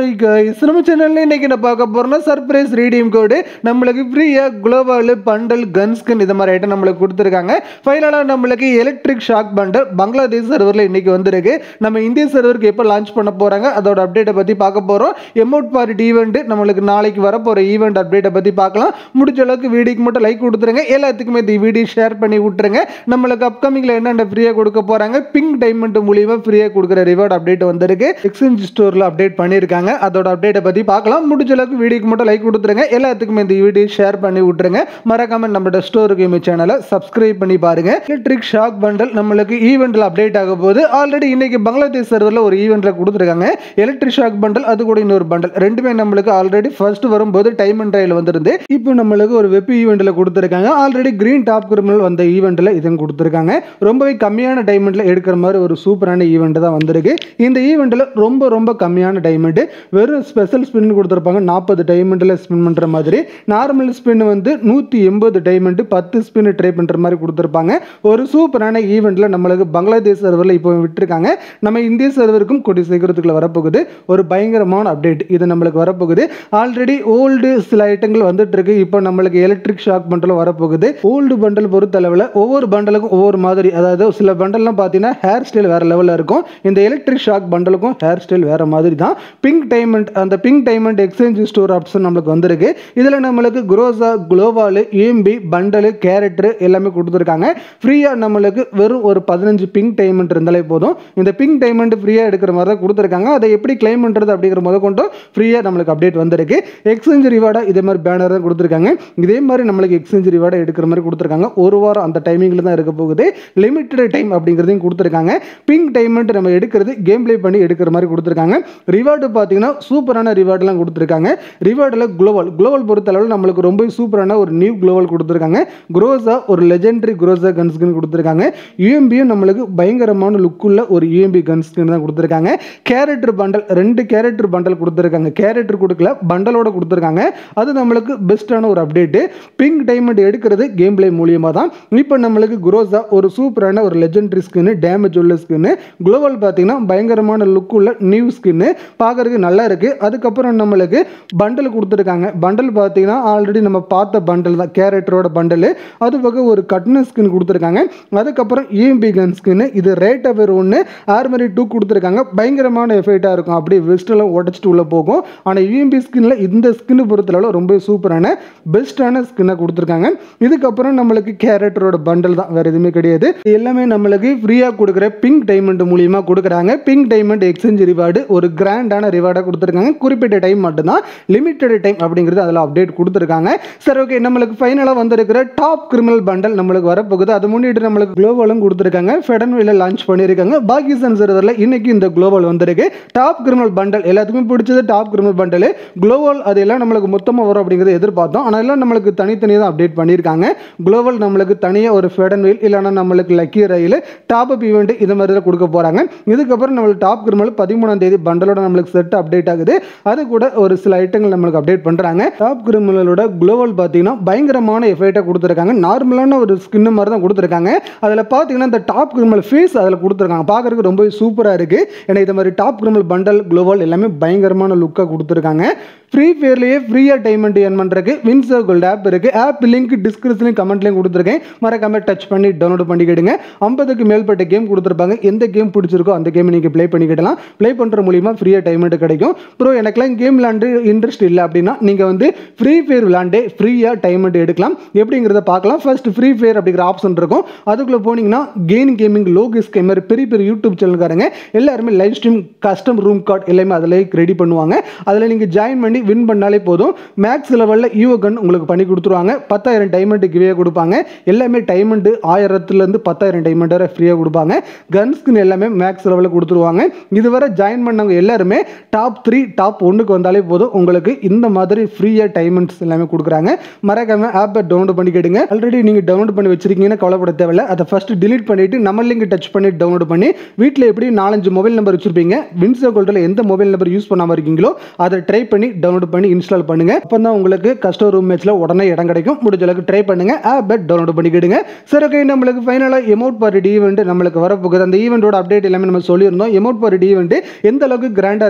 hi guys நம்ம சேனல்ல இன்னைக்கு என்ன பார்க்க போறோம்னா சர்ப்ரைஸ் ரீடியம் கோடு நம்மளுக்கு ஃப்ரீயா குளோபல் பண்டல் கன்ஸ்கின் இது மாதிரி ஐட்டம் நம்மளுக்கு கொடுத்துருக்காங்க ஃபைனலாக நம்மளுக்கு எலக்ட்ரிக் ஷாக் பண்டல் பங்களாதேஷ் சர்வரில் இன்னைக்கு வந்திருக்கு நம்ம இந்திய சர்வருக்கு எப்போ லான்ச் பண்ண போறாங்க அதோட அப்டேட்டை பற்றி பார்க்க போறோம் எமௌண்ட் பார்ட்டி ஈவெண்ட் நம்மளுக்கு நாளைக்கு வரப்போற ஈவெண்ட் அப்டேட்டை பற்றி பார்க்கலாம் முடிஞ்ச அளவுக்கு வீடியோக்கு மட்டும் லைக் கொடுத்துருங்க எல்லாத்துக்குமே இந்த வீடியோ ஷேர் பண்ணி விட்டுருங்க நம்மளுக்கு அப்கமிங்ல என்னென்ன ஃப்ரீயாக கொடுக்க போறாங்க பிங்க் டைமண்ட் மூலியமா ஃப்ரீயாக கொடுக்குற ரிவார்ட் அப்டேட் வந்திருக்கு எக்ஸ்சேஞ்ச் ஸ்டோரில் அப்டேட் பண்ணியிருக்காங்க அதோட அப்டேட்டை பற்றி பார்க்கலாம் முடிஞ்ச அளவுக்கு வீடியோக்கு மட்டும் லைக் கொடுத்துருங்க எல்லாத்துக்குமே இந்த வீடியோ ஷேர் பண்ணி விட்டுருங்க மறக்காம நம்மளோட ஸ்டோர் கேம் சேனலை சப்ஸ்கிரைப் பண்ணி பாருங்க எலக்ட்ரிக் ஷாக் பண்டல் நம்மளுக்கு ஈவெண்ட்ல அப்டேட் ஆக போகுது ஆல்ரெடி இன்னைக்கு பங்களாதேஷ் சர்வரில் ஒரு ஈவெண்ட்ல கொடுத்துருக்காங்க எலக்ட்ரிக் ஷாக் பண்டல் அது கூட இன்னொரு பண்டல் ரெண்டுமே நம்மளுக்கு ஆல்ரெடி ஃபர்ஸ்ட் வரும்போது டைம் அண்ட் ட்ரையல் வந்திருந்து இப்போ நம்மளுக்கு ஒரு வெப் ஈவெண்ட்ல கொடுத்துருக்காங்க ஆல்ரெடி கிரீன் டாப் கிரிமினல் வந்த ஈவெண்ட்ல இதுவும் கொடுத்துருக்காங்க ரொம்பவே கம்மியான டைமண்ட்ல எடுக்கிற மாதிரி ஒரு சூப்பரான ஈவெண்ட் தான் வந்திருக்கு இந்த ஈவெண்ட்ல ரொம்ப ரொம்ப கம்மியான டைமண்ட் வெறும் ஸ்பெஷல் ஸ்பின் கொடுத்துருப்பாங்க நாற்பது டைமண்டில் ஸ்பின் பண்ணுற மாதிரி நார்மல் ஸ்பின் வந்து நூற்றி எண்பது டைமண்ட் பத்து ஸ்பின் ட்ரை பண்ணுற மாதிரி கொடுத்துருப்பாங்க ஒரு சூப்பரான ஈவெண்ட்டில் நம்மளுக்கு பங்களாதேஷ் சர்வரில் இப்போ விட்டுருக்காங்க நம்ம இந்திய சர்வருக்கும் கொடி சீக்கிரத்துக்குள்ள வரப்போகுது ஒரு பயங்கரமான அப்டேட் இது நம்மளுக்கு வரப்போகுது ஆல்ரெடி ஓல்டு சில ஐட்டங்கள் வந்துட்டு இருக்கு இப்போ நம்மளுக்கு எலக்ட்ரிக் ஷாக் பண்டலும் வரப்போகுது ஓல்டு பண்டல் பொறுத்தளவில் ஒவ்வொரு பண்டலுக்கும் ஒவ்வொரு மாதிரி அதாவது சில பண்டல்லாம் பார்த்தீங்கன்னா ஹேர் ஸ்டைல் வேற லெவலில் இருக்கும் இந்த எலக்ட்ரிக் ஷாக் பண்டலுக்கும் ஹேர் ஸ்டைல் வேற மாதிரி தான் பிங்க் டைமண்ட் அந்த pink diamond exchange store option நம்மளுக்கு வந்திருக்கு இதில் நம்மளுக்கு குரோசா குளோவாலு ஏம்பி பண்டலு கேரக்டர் எல்லாமே கொடுத்துருக்காங்க ஃப்ரீயாக நம்மளுக்கு வெறும் ஒரு பதினஞ்சு பிங்க் டைமண்ட் இருந்தாலே போதும் இந்த பிங்க் டைமண்ட் ஃப்ரீயாக எடுக்கிற மாதிரி தான் கொடுத்துருக்காங்க அதை எப்படி கிளைம் பண்ணுறது அப்படிங்கிற முத கொண்டும் ஃப்ரீயாக நம்மளுக்கு அப்டேட் வந்திருக்கு எக்ஸ்சேஞ்ச் ரிவார்டாக இதே மாதிரி பேனர் தான் கொடுத்துருக்காங்க இதே மாதிரி நம்மளுக்கு எக்ஸ்சேஞ்ச் ரிவார்டை எடுக்கிற மாதிரி கொடுத்துருக்காங்க ஒரு வாரம் அந்த டைமிங்கில் தான் இருக்க போகுது லிமிட்டட் டைம் அப்படிங்கிறதையும் கொடுத்துருக்காங்க பிங்க் டைமண்ட் நம்ம எடுக்கிறது கேம் ப்ளே பண்ணி எடுக்கிற மாதிரி கொடுத்துருக்காங்க ரிவார்டு பார்த்தீங்கன்னா சூப்பரான ரிவார்டெலாம் கொடுத்துருக்காங்க ரிவார்டில் குளோவல் குளோவல் பொறுத்தளவில் நம்மளுக்கு ரொம்ப சூப்பரான ஒரு நியூ குளோவல் கொடுத்துருக்காங்க குரோஸா ஒரு லெஜெண்டரி குரோஸா கன்ஸ்கின் கொடுத்துருக்காங்க யூஎம்பியும் நம்மளுக்கு பயங்கரமான லுக்குள்ள ஒரு யூஎம்பி கன்ஸ்கின் தான் கொடுத்துருக்காங்க கேரக்டர் பண்டல் ரெண்டு கேரக்டர் பண்டல் கொடுத்துருக்காங்க கேரக்டர் கொடுக்கல பண்டலோட கொடுத்துருக்காங்க அது நம்மளுக்கு பெஸ்ட்டான ஒரு அப்டேட்டு பிங்க் டைமண்ட் எடுக்கிறது கேம் பிளே மூலியமாக தான் இப்போ நம்மளுக்கு குரோஸா ஒரு சூப்பரான ஒரு லெஜெண்டரி ஸ்கின்னு டேமேஜ் உள்ள ஸ்கின்னு குளோவல் பார்த்தீங்கன்னா பயங்கரமான லுக் உள்ள நியூ ஸ்கின்னு பார்க்கறதுக்கு நல்லா இருக்கு அதுக்கப்புறம் நம்மளுக்கு பண்டல் கொடுத்துருக்காங்க பண்டல் பார்த்தீங்கன்னா ஆல்ரெடி நம்ம பார்த்த பண்டல் தான் கேரக்டரோட பண்டல் அது பக்கம் ஒரு கட்ன ஸ்கின் கொடுத்துருக்காங்க அதுக்கப்புறம் இஎம்பி கன் ஸ்கின்னு இது ரேட் அவர் ஒன்று ஆர்மரி டூ கொடுத்துருக்காங்க பயங்கரமான எஃபெக்டாக இருக்கும் அப்படியே வெஸ்டெல்லாம் உடச்சிட்டு உள்ளே போகும் ஆனால் இஎம்பி ஸ்கின்ல இந்த ஸ்கின்னு பொறுத்தளவு ரொம்ப சூப்பரான பெஸ்ட்டான ஸ்கின்னை கொடுத்துருக்காங்க இதுக்கப்புறம் நம்மளுக்கு கேரக்டரோட பண்டல் தான் வேறு எதுவுமே கிடையாது இது எல்லாமே நம்மளுக்கு ஃப்ரீயாக கொடுக்குற பிங்க் டைமண்ட் மூலியமாக கொடுக்குறாங்க பிங்க் டைமண்ட் எக்ஸ்சேஞ்ச் ரிவார்டு ஒரு கிராண்டான ரிவார்டாக கொடுத்துருக்காங்க குறிப்பிட்ட டைம் மட்டும்தான் லிமிட்டட் டைம் அப்படிங்கிறது அதில் அப்டேட் கொடுத்துருக்காங்க சரி ஓகே நம்மளுக்கு ஃபைனலாக வந்திருக்கிற டாப் கிரிமினல் பண்டல் நம்மளுக்கு வரப்போகுது அதை முன்னிட்டு நம்மளுக்கு குளோபலும் கொடுத்துருக்காங்க ஃபெடன்வில லான்ச் பண்ணியிருக்காங்க பாகிஸ்தான் சர்வரில் இன்னைக்கு இந்த குளோபல் வந்திருக்கு டாப் கிரிமினல் பண்டல் எல்லாத்துக்குமே பிடிச்சது டாப் கிரிமினல் பண்டல் குளோபல் அது எல்லாம் நம்மளுக்கு மொத்தமாக வரும் அப்படிங்கிறத எதிர்பார்த்தோம் ஆனால் எல்லாம் நம்மளுக்கு தனித்தனியாக தான் அப்டேட் பண்ணியிருக்காங்க குளோபல் நம்மளுக்கு தனியாக ஒரு ஃபெடன்வில் இல்லைனா நம்மளுக்கு lucky royale top up event இது மாதிரி தான் கொடுக்க போகிறாங்க இதுக்கப்புறம் நம்மளுக்கு டாப் கிரிமினல் பதிமூணாம் தேதி பண்டலோட நம்மளுக்கு செட் அப்டேட் ஆகுது அது கூட ஒரு சில ஐட்டங்கள் நம்மளுக்கு அப்டேட் பண்ணுறாங்க டாப் கிரிமினலோட குளோபல் பார்த்தீங்கன்னா பயங்கரமான எஃபெக்டாக கொடுத்துருக்காங்க நார்மலான ஒரு ஸ்கின் மாதிரி தான் கொடுத்துருக்காங்க அதில் பார்த்தீங்கன்னா இந்த டாப் கிரிமினல் ஃபேஸ் அதில் கொடுத்துருக்காங்க பார்க்கறதுக்கு ரொம்ப சூப்பராக இருக்குது ஏன்னா இது மாதிரி டாப் கிரிமினல் பண்டல் குளோபல் எல்லாமே பயங்கரமான லுக்காக கொடுத்துருக்காங்க ஃப்ரீ ஃபயர்லேயே ஃப்ரீயாக டைமண்ட் ஏர்ன் பண்ணுறதுக்கு வின் சர்க்கிள் ஆப் இருக்குது ஆப் லிங்க் டிஸ்கிரிப்ஷன்லையும் கமெண்ட்லையும் கொடுத்துருக்கேன் மறக்காம டச் பண்ணி டவுன்லோட் பண்ணிக்கிடுங்க ஐம்பதுக்கு மேற்பட்ட கேம் கொடுத்துருப்பாங்க எந்த கேம் பிடிச்சிருக்கோ அந்த கேம் நீங்கள் ப்ளே பண்ணிக்கிடலாம் ப்ளே பண்ணுற மூலிமா ஃப்ரீயாக டைமண்ட் கிடைக்கும் ப்ரோ எனக்குலாம் கேம் விளாண்டு இன்ட்ரெஸ்ட் இல்லை அப்படின்னா நீங்கள் வந்து ஃப்ரீ ஃபயர் விளாண்டே ஃப்ரீயாக டைமண்ட் எடுக்கலாம் எப்படிங்கிறத பார்க்கலாம் ஃபர்ஸ்ட் ஃப்ரீ ஃபயர் அப்படிங்கிற ஆப்ஷன் இருக்கும் அதுக்குள்ளே போனீங்கன்னா கெயின் கேமிங் லோகஸ் கேமர் பெரிய பெரிய யூடியூப் சேனல்காரங்க எல்லாருமே live stream custom room card எல்லாமே அதில் ரெடி பண்ணுவாங்க அதில் நீங்கள் ஜாயின் பண்ணி வின் பண்ணாலே போதும் மேக்ஸ் லெவலில் ஈவோ கன் உங்களுக்கு பண்ணி கொடுத்துருவாங்க பத்தாயிரம் டைமண்ட் கிவே கொடுப்பாங்க எல்லாமே டைமண்டு ஆயிரத்துலேருந்து பத்தாயிரம் டைமண்ட் வரை ஃப்ரீயாக கொடுப்பாங்க கன் ஸ்கின் எல்லாமே மேக்ஸ் லெவலில் கொடுத்துருவாங்க இதுவரை ஜாயின் பண்ணவங்க எல்லாருமே டாப் த்ரீ டாப் ஒன்றுக்கு வந்தாலே போதும் உங்களுக்கு இந்த மாதிரி ஃப்ரீயாக டைமண்ட்ஸ் எல்லாமே கொடுக்குறாங்க மறக்காம ஆப்பை டவுன்லோட் பண்ணிக்கிடுங்க ஆல்ரெடி நீங்கள் டவுன்லோட் பண்ணி வச்சிருக்கீங்கன்னு கவலைப்பட தேவையில்ல அதை ஃபர்ஸ்ட் டிலீட் பண்ணிட்டு நம்ம லிங்க் டச் பண்ணி டவுன்லோட் பண்ணி வீட்டில் எப்படி நாலஞ்சு மொபைல் நம்பர் வச்சிருப்பீங்க வின்சோ கோல்டில் எந்த மொபைல் நம்பர் யூஸ் பண்ணாமல் இருக்கீங்களோ அதை ட்ரை பண்ணி டவுன்லோட் பண்ணி இன்ஸ்டால் பண்ணுங்க அப்போ தான் உங்களுக்கு கஸ்டமர் ரூம் மேட்ச்சில் உடனே இடம் கிடைக்கும் முடிஞ்ச அளவுக்கு ட்ரை பண்ணுங்க ஆப்பை டவுன்லோட் பண்ணிக்கிடுங்க சரி ஓகே நம்மளுக்கு ஃபைனலாக எமௌண்ட் பார்ட்டி ஈவெண்ட் நம்மளுக்கு வரப்போகுது அந்த ஈவெண்ட்டோட அப்டேட் எல்லாமே நம்ம சொல்லியிருந்தோம் எமௌண்ட் பார்ட்டி ஈவெண்ட் எந்த அளவுக்கு கிராண்டாக இருக்க போகுது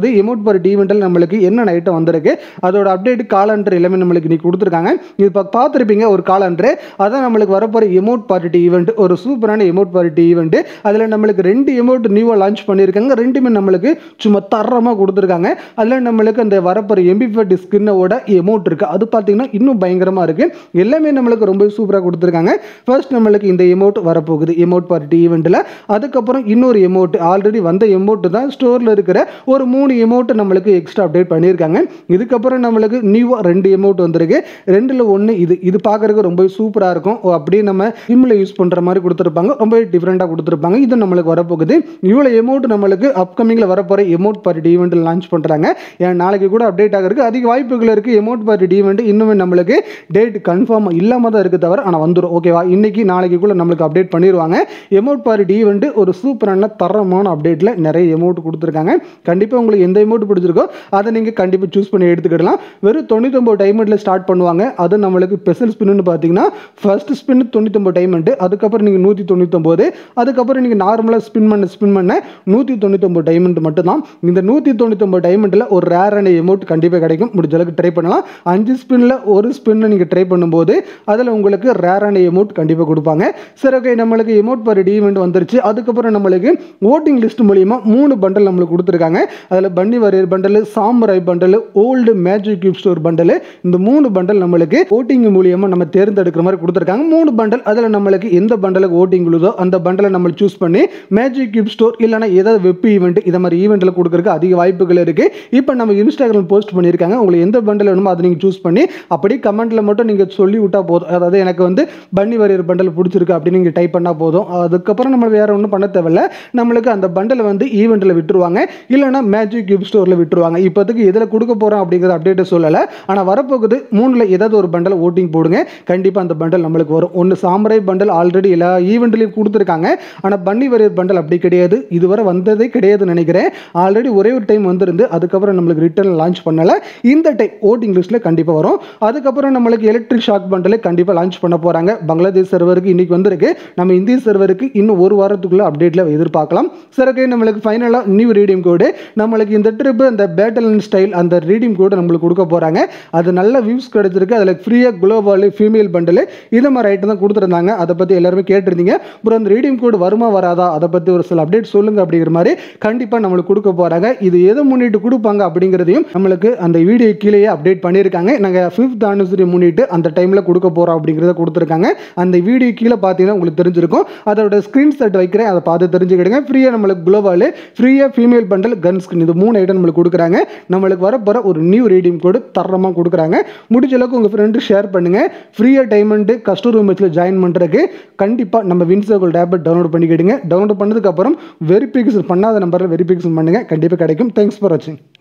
வரப்போகுது எமௌண்ட் பர் ஈவெண்ட்டில் நம்மளுக்கு என்ன ஐட்டம் வந்திருக்கு அதோட அப்டேட் காலண்டர் எல்லாமே நம்மளுக்கு நீ கொடுத்துருக்காங்க இது இப்போ பார்த்துருப்பீங்க ஒரு காலண்டர் அதான் நம்மளுக்கு வரப்போகிற எமௌண்ட் பார்ட்டி ஈவெண்ட் ஒரு சூப்பரான எமௌண்ட் பார்ட்டி ஈவெண்ட் அதில் நம்மளுக்கு ரெண்டு எமௌண்ட் நியூவாக லான்ச் பண்ணியிருக்காங்க ரெண்டுமே நம்மளுக்கு சும்மா தரமாக கொடுத்துருக்காங்க அதில் நம்மளுக்கு அந்த வரப்போகிற எம்பிஃபெட் ஸ்கின்னோட எமௌண்ட் இருக்குது அது பார்த்தீங்கன்னா இன்னும் பயங்கரமாக இருக்குது எல்லாமே நம்மளுக்கு ரொம்ப சூப்பராக கொடுத்துருக்காங்க ஃபர்ஸ்ட் நம்மளுக்கு இந்த எமௌண்ட் வரப்போகுது எமௌண்ட் பார்ட்டி ஈவெண்ட்டில் அதுக்கப்புறம் இன்னொரு எமௌண்ட் ஆல்ரெடி வந்த எமௌண்ட் தான் ஸ்டோரில் இருக்கிற ஒரு மூணு எமௌண்ட் நம்மளுக்கு எக்ஸ்ட்ரா அப்டேட் பண்ணியிருக்காங்க இதுக்கப்புறம் நம்மளுக்கு நியூவாக ரெண்டு எமௌண்ட் வந்திருக்கு ரெண்டில் ஒன்று இது இது பார்க்குறதுக்கு ரொம்ப சூப்பராக இருக்கும் ஓ, அப்படியே நம்ம சிம்மில் யூஸ் பண்ணுற மாதிரி கொடுத்துருப்பாங்க ரொம்ப டிஃப்ரெண்ட்டாக கொடுத்துருப்பாங்க இது நம்மளுக்கு வரப்போகுது இவ்வளோ எமௌண்ட் நம்மளுக்கு அப்கமிங்கில் வரப்போகிற எமௌண்ட் பார்ட்டி ஈவெண்ட்டில் லான்ச் பண்ணுறாங்க ஏன் நாளைக்கு கூட அப்டேட் ஆகிறதுக்கு அதிக வாய்ப்புகள் இருக்குது எமௌண்ட் பார்ட்டி ஈவெண்ட் இன்னுமே நம்மளுக்கு டேட் கன்ஃபார்ம் இல்லாமல் தான் இருக்குது தவிர ஆனால் வந்துடும் ஓகேவா இன்னைக்கு நாளைக்கு கூட நம்மளுக்கு அப்டேட் பண்ணிடுவாங்க எமௌண்ட் பார்ட்டி ஈவெண்ட் ஒரு சூப்பரான தரமான அப்டேட்டில் நிறைய எமௌண்ட் கொடுத்துருக்காங்க கண்டிப்பாக உங்களுக்கு எந்த எமௌண்ட் பிடிச்சிருக்கோ அதை நீங்கள் கண்டிப்பாக சூஸ் பண்ணி எடுத்துக்கிடலாம் வெறும் தொண்ணூத்தொம்பது டைமண்டில் ஸ்டார்ட் பண்ணுவாங்க அது நம்மளுக்கு ஸ்பெஷல் ஸ்பின்னு பார்த்தீங்கன்னா ஃபர்ஸ்ட் ஸ்பின் தொண்ணூத்தொம்பது டைமண்ட் அதுக்கப்புறம் நீங்கள் நூற்றி தொண்ணூத்தொம்பது அதுக்கப்புறம் நீங்கள் நார்மலாக ஸ்பின் பண்ண ஸ்பின் பண்ண நூற்றி தொண்ணூத்தொம்பது டைமண்ட் மட்டும்தான் இந்த நூற்றி தொண்ணூத்தொம்பது டைமண்டில் ஒரு ரேரான எமௌண்ட் கண்டிப்பாக கிடைக்கும் முடிஞ்ச அளவுக்கு ட்ரை பண்ணலாம் அஞ்சு ஸ்பின்னில் ஒரு ஸ்பின்னை நீங்கள் ட்ரை பண்ணும்போது அதில் உங்களுக்கு ரேரான எமௌண்ட் கண்டிப்பாக கொடுப்பாங்க சரி ஓகே நம்மளுக்கு எமௌண்ட் பர் ஈவெண்ட் வந்துருச்சு அதுக்கப்புறம் நம்மளுக்கு ஓட்டிங் லிஸ்ட் மூலியமா மூணு பண்டல் நம்மளுக்கு கொடுத்துருக்காங்க அதில் bunny warrior bundle samurai bundle old magic cube store bundle இந்த மூணு பண்டல் நம்மளுக்கு ஓட்டிங் மூலியமா நம்ம தேர்ந்தெடுக்கிற மாதிரி கொடுத்துருக்காங்க மூணு பண்டல் அதில் நம்மளுக்கு எந்த பண்டலுக்கு ஓட்டிங் விழுதோ அந்த பண்டலை நம்ம சூஸ் பண்ணி மேஜிக் கியூப் ஸ்டோர் இல்லைனா ஏதாவது வெப் ஈவெண்ட் இந்த மாதிரி ஈவெண்ட்டில் கொடுக்கறதுக்கு அதிக வாய்ப்புகள் இருக்கு இப்போ நம்ம இன்ஸ்டாகிராம் போஸ்ட் பண்ணியிருக்காங்க உங்களுக்கு எந்த பண்டல் வேணுமோ அதை நீங்கள் சூஸ் பண்ணி அப்படியே கமெண்ட்ல மட்டும் நீங்கள் சொல்லி விட்டா போதும் அதாவது எனக்கு வந்து பன்னி வரையர் பண்டல் பிடிச்சிருக்கு அப்படின்னு நீங்கள் டைப் பண்ணால் போதும் அதுக்கப்புறம் நம்ம வேற ஒன்றும் பண்ண தேவையில்ல நம்மளுக்கு அந்த பண்டலை வந்து ஈவெண்ட்டில் விட்டுருவாங்க இல்லைனா மேஜிக் கியூப் ஸ்டோரில் விட்டுருவாங்க இப்போதைக்கு இதில் கொடுக்க போகிறோம் அப்படிங்கிற அப்டேட்டை சொல்லலை ஆனால் வரப்போகுது மூணில் ஏதாவது ஒரு பண்டல் ஓட்டிங் போடுங்க கண்டிப்பாக அந்த பண்டல் நம்மளுக்கு வரும் ஒன்று சாம்பரை பண்டல் ஆல்ரெடி எல்லா ஈவெண்ட்லையும் கொடுத்துருக்காங்க ஆனால் பன்னி வரையர் பண்டல் அப்படி கிடையாது இதுவரை வந்ததே கிடையாதுன்னு நினைக்கிறேன் ஆல்ரெடி ஒரே ஒரு டைம் வந்திருந்து அதுக்கப்புறம் நம்மளுக்கு ரிட்டர்ன் லான்ச் பண்ணலை இந்த டைம் ஓட்டிங் லிஸ்ட்டில் கண்டிப்பாக வரும் அதுக்கப்புறம் நம்மளுக்கு எலக்ட்ரிக் ஷாக் பண்டலை கண்டிப்பாக லான்ச் பண்ண போகிறாங்க பங்களாதேஷ் சர்வருக்கு இன்னைக்கு வந்திருக்கு நம்ம இந்திய சர்வருக்கு இன்னும் ஒரு வாரத்துக்குள்ள அப்டேட்டில் எதிர்பார்க்கலாம் சரி okay, நம்மளுக்கு ஃபைனலாக நியூ ரீடியம் கோடு நம்மளுக்கு இந்த ட்ரிப் அந்த பேட்டல் ஸ்டைல் அந்த ரீடியம் கோடு நம்மளுக்கு கொடுக்க போகிறாங்க அது நல்ல வியூஸ் கிடைச்சிருக்கு அதில் ஃப்ரீயாக குளோபால் ஃபீமேல் பண்டல் இது மாதிரி ஐட்டம் தான் கொடுத்துருந்தாங்க அதை பற்றி எல்லாருமே கேட்டிருந்தீங்க அப்புறம் அந்த ரீடியம் கோடு வருமா வராதா அதை பற்றி ஒரு சில அப்டேட் சொல்லுங்க அப்படிங்கிற மாதிரி கண்டிப்பாக நம்மளுக்கு கொடுக்க போகிறாங்க இது எதை முன்னிட்டு கொடுப்பாங்க அப்படிங்கிறதையும் நம்மளுக்கு அந்த வீடியோ கீழேயே அப்டேட் பண்ணியிருக்காங்க நாங்கள் ஃபிஃப்த் ஆனிவர்சரி முன்னிட்டு அந்த டைமில் கொடுக்க போகிறோம் அப்படிங்கிறத கொடுத்துருக்காங்க அந்த வீடியோ கீழே பார்த்தீங்கன்னா உங்களுக்கு தெரிஞ்சிருக்கும் அதோட ஸ்க்ரீன்ஷாட் வைக்கிறேன் அதை பார்த்து தெரிஞ்சுக்கிடுங்க ஃப்ரீயாக நம்மளுக்கு குளோபால் ஃப்ரீயாக ஃபீமேல் பண்டல் கன் ஸ்கின் இது மூணு ஐட்டம் நம்மளுக்கு கொடுக்குறாங்க நம்மளுக்கு வரப்போகிற ஒரு நியூ ரீடியம் கோடு தரமாக கொடுக்குறாங்க முடிஞ்ச அளவுக்கு உங்கள் ஃப்ரெண்டு ஷேர் பண்ணுங்கள் ஃப்ரீயாக டைமண்டு கஸ்டமர் மேட்ச்சில் ஜாயின் பண்ணுறதுக்கு கண்டிப்பாக நம்ம வின்சர்கோல் டேப்லெட் டவுன்லோட் பண்ணிக்கிடுங்க டவுன்லோட் பண்ணதுக்கப்புறம் வெரிஃபிகேஷன் பண்ணாத நம்பரில் வெரிஃபிகேஷன் பண்ணுங்கள் கண்டிப்பாக கிடைக்கும் தேங்க்ஸ் ஃபார் வாட்சிங்